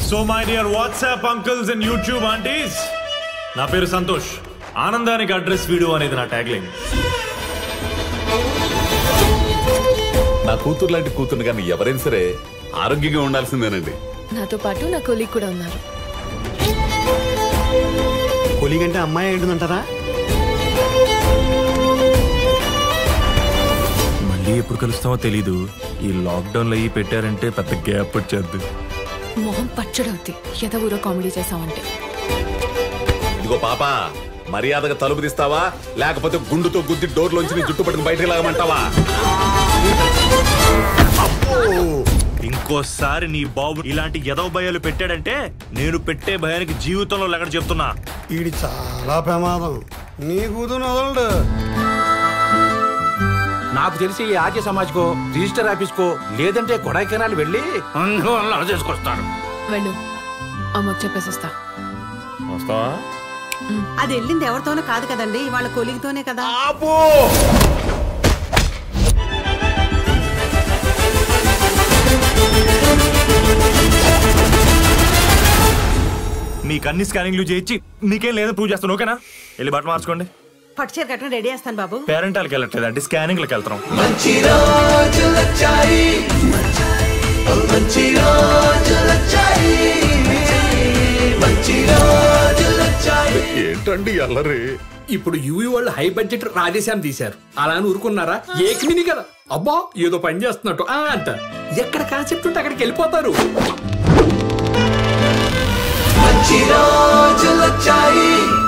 so my dear WhatsApp uncles and YouTube aunties నా పేరు సంతోష్ ఆనందానికి అడ్రస్ వీడియో అనేది నా ట్యాగ్ లైన్ నా కూతురు లాంటి కూతురు కానీ ఎవరైనా సరే ఆరోగ్యంగా ఉండాల్సిందేనండి నాతో పాటు నా కొలీగ్ కూడా ఉన్నారు కొలిగంటే అమ్మాయి ఏంటుందంటారా మళ్ళీ ఎప్పుడు కలుస్తామో తెలీదు ఈ లాక్డౌన్ లో ఈ పెట్టారంటే పెద్ద గ్యాప్ వచ్చేద్ది మొహం పచ్చడవుద్ది ఎద ఊరో కామెడీ చేసామంటే ఇదిగో పాప మర్యాదగా తలుపు తీస్తావా లేకపోతే గుండుతో గుద్ది డోర్లోంచి నీ జుట్టు పట్టుకుని బయటకు లాగమంటావా ఇంకోసారి నీ బాబు ఇలాంటి ఎదవ భయాలు పెట్టాడంటే నేను పెట్టే భయానికి జీవితంలో లెక్కడ చెప్తున్నా ఈడి చాలా ప్రమాదం నీ కూతురు వదలడు నాకు తెలిసి ఈ ఆర్య సమాజ్ కో రిజిస్టర్ ఆఫీస్ కో లేదంటే కొడైకెనాల్ వెళ్ళి అందువల్ల అలా చేసుకొస్తాడు వెళ్ళు అమ్మకు చెప్పేసి వస్తా వస్తావా అది వెళ్ళింది ఎవరితోనో కాదు కదండి వాళ్ళ కొలిగితోనే కదా మీకు అన్ని స్కానింగ్లు చేయించి మీకేం లేదో ప్రూవ్ చేస్తాను ఓకేనా వెళ్ళి బట్టలు మార్చుకోండి పట్టు చీర కట్టడం రెడీ చేస్తాను బాబు పేరెంటాలకి వెళ్ళట్లేదు అంటే స్కానింగ్లకు వెళ్తాం ఏంటండి అల్లరి ఇప్పుడు యూవీ వాళ్ళు హై బడ్జెట్ రాధేశ్యాం తీశారు అలా అని ఊరుకున్నారా ఏకమిని కదా అబ్బా ఏదో పని చేస్తున్నట్టు ఆ అంట ఎక్కడ కాన్సెప్ట్ ఉంటే అక్కడికి వెళ్ళిపోతారు మంచి రోజులొచ్చాయి